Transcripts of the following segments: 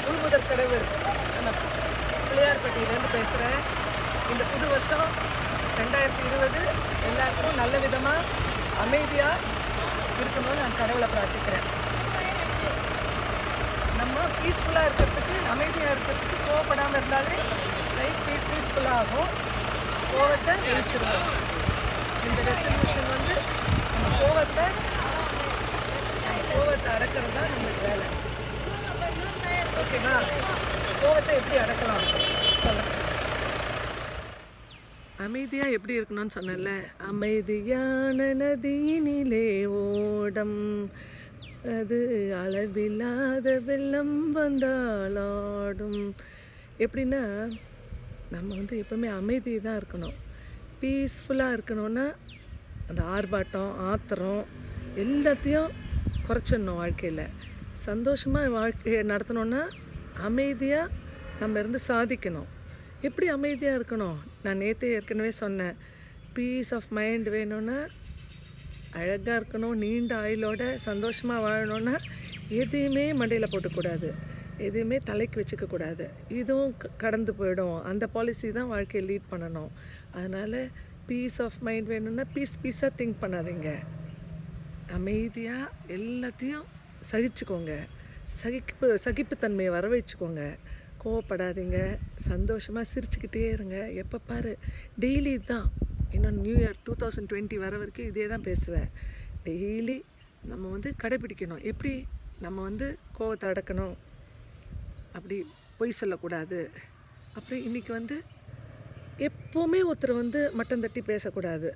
முழுமுதற் கடவுள் நான் பிள்ளையார்பட்டியிலேருந்து பேசுகிறேன் இந்த புது வருஷம் ரெண்டாயிரத்தி இருபது எல்லாருக்கும் நல்ல விதமாக அமைதியாக இருக்கணும்னு நான் கடவுளை பிரார்த்திக்கிறேன் நம்ம பீஸ்ஃபுல்லாக இருக்கிறதுக்கு அமைதியாக இருக்கிறதுக்கு கோவப்படாமல் இருந்தாலே லைஃப் பீஸ்ஃபுல்லாக ஆகும் கோவத்தை ஒழிச்சிருவோம் இந்த ரெசல்யூஷன் வந்து நம்ம கோவத்தை நம்ம கோவத்தை அடக்கிறது தான் நம்மளுக்கு வேலை ஓகேவா கோவத்தை எப்படி அடக்கலாம் சொல்லுங்க அமைதியாக எப்படி இருக்கணும்னு சொன்னேன்ல அமைதியான நதியினிலே ஓடம் அது அளவில்லாத வெள்ளம் வந்தாலாடும் எப்படின்னா நம்ம வந்து எப்பவுமே அமைதி தான் இருக்கணும் பீஸ்ஃபுல்லாக இருக்கணும்னா அந்த ஆர்ப்பாட்டம் ஆத்திரம் எல்லாத்தையும் குறைச்சிடணும் வாழ்க்கையில் சந்தோஷமாக வாழ்க்கையை நடத்தணுன்னா அமைதியாக நம்ம இருந்து சாதிக்கணும் எப்படி அமைதியாக இருக்கணும் நான் நேற்றே ஏற்கனவே சொன்னேன் பீஸ் ஆஃப் மைண்ட் வேணும்னா அழகாக இருக்கணும் நீண்ட ஆயுளோட சந்தோஷமாக வாழணும்னா எதையுமே மண்டையில் போட்டுக்கூடாது எதையுமே தலைக்கு வச்சுக்க கூடாது இதுவும் க- கடந்து போயிடும் அந்த பாலிசி தான் வாழ்க்கையை லீட் பண்ணணும் அதனால் பீஸ் ஆஃப் மைண்ட் வேணும்னா பீஸ் பீஸாக திங்க் பண்ணாதீங்க அமைதியாக எல்லாத்தையும் சகிச்சுக்கோங்க சகிப்பு சகிப்புத்தன்மையை வர வச்சுக்கோங்க கோவப்படாதீங்க சந்தோஷமாக சிரிச்சுக்கிட்டே இருங்க எப்போ பாரு டெய்லி தான் இன்னும் new year two thousand twenty வர வரைக்கும் இதே தான் பேசுவேன் டெய்லி நம்ம வந்து கடைப்பிடிக்கணும் எப்படி நம்ம வந்து கோவத்தை அடக்கணும் அப்படி பொய் சொல்லக்கூடாது அப்புறம் இன்றைக்கி வந்து எப்போவுமே ஒருத்தர் வந்து மட்டம் தட்டி பேசக்கூடாது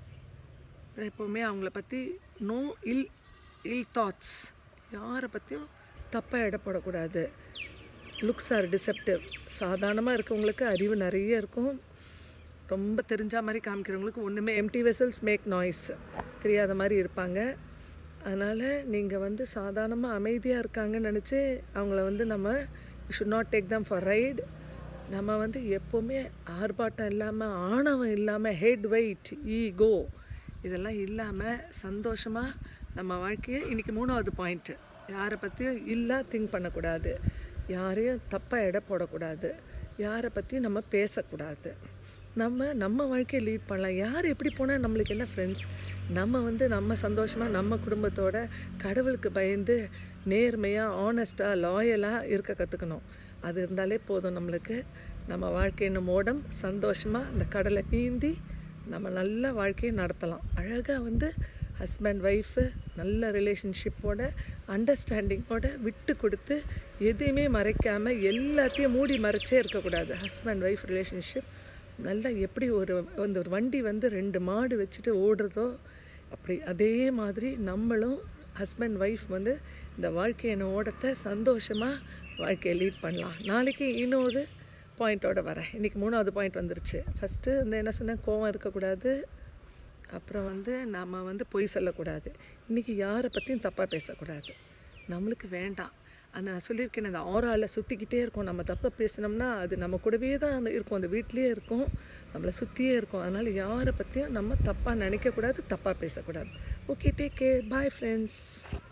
எப்போவுமே அவங்கள பற்றி நோ இல் இல் தாட்ஸ் யாரை பற்றியும் தப்பாக இடப்படக்கூடாது லுக்ஸ் ஆர் டிசெப்டிவ் சாதாரணமாக இருக்கவங்களுக்கு அறிவு நிறைய இருக்கும் ரொம்ப தெரிஞ்ச மாதிரி காமிக்கிறவங்களுக்கு ஒன்றுமே எம்டி வெசல்ஸ் மேக் நாய்ஸ் தெரியாத மாதிரி இருப்பாங்க அதனால் நீங்கள் வந்து சாதாரணமாக அமைதியாக இருக்காங்கன்னு நினச்சி அவங்கள வந்து நம்ம should not take them for ride நம்ம வந்து எப்போவுமே ஆர்ப்பாட்டம் இல்லாமல் ஆணவம் இல்லாமல் ஹெட் வெயிட் ஈகோ இதெல்லாம் இல்லாமல் சந்தோஷமாக நம்ம வாழ்க்கையை இன்றைக்கி மூணாவது பாயிண்ட்டு யாரை பற்றியும் இல்லா திங்க் பண்ணக்கூடாது யாரையும் தப்பாக எடை போடக்கூடாது யாரை பற்றியும் நம்ம பேசக்கூடாது நம்ம நம்ம வாழ்க்கையை லீட் பண்ணலாம் யார் எப்படி போனால் நம்மளுக்கு என்ன ஃப்ரெண்ட்ஸ் நம்ம வந்து நம்ம சந்தோஷமாக நம்ம குடும்பத்தோட கடவுளுக்கு பயந்து நேர்மையாக ஆனஸ்ட்டாக லாயலாக இருக்க கற்றுக்கணும் அது இருந்தாலே போதும் நம்மளுக்கு நம்ம வாழ்க்கை என்னும் ஓடம் சந்தோஷமாக அந்த கடலை நீந்தி நம்ம நல்ல வாழ்க்கையை நடத்தலாம் அழகாக வந்து ஹஸ்பண்ட் ஒய்ஃபு நல்ல ரிலேஷன்ஷிப்போட அண்டர்ஸ்டாண்டிங்கோட விட்டு கொடுத்து எதையுமே மறைக்காமல் எல்லாத்தையும் மூடி மறைச்சே இருக்கக்கூடாது ஹஸ்பண்ட் ஒய்ஃப் ரிலேஷன்ஷிப் நல்லா எப்படி ஒரு அந்த ஒரு வண்டி வந்து ரெண்டு மாடு வச்சுட்டு ஓடுறதோ அப்படி அதே மாதிரி நம்மளும் ஹஸ்பண்ட் ஒய்ஃப் வந்து இந்த வாழ்க்கையின் ஓடத்தை சந்தோஷமாக வாழ்க்கையை லீட் பண்ணலாம் நாளைக்கு இன்னொரு பாயிண்ட்டோட வரேன் இன்றைக்கி மூணாவது பாயிண்ட் வந்துருச்சு ஃபஸ்ட்டு வந்து என்ன சொன்னேன் கோவம் இருக்கக்கூடாது அப்புறம் வந்து நம்ம வந்து பொய் சொல்லக்கூடாது இன்றைக்கி யாரை பற்றியும் தப்பாக பேசக்கூடாது நம்மளுக்கு வேண்டாம் அந்த நான் சொல்லியிருக்கேன் அந்த ஆறாவில் சுற்றிக்கிட்டே இருக்கும் நம்ம தப்பாக பேசினோம்னா அது நம்ம கூடவே தான் அந்த இருக்கும் அந்த வீட்லேயே இருக்கும் நம்மளை சுற்றியே இருக்கும் அதனால் யாரை பற்றியும் நம்ம தப்பாக நினைக்கக்கூடாது தப்பாக பேசக்கூடாது okay take care bye friends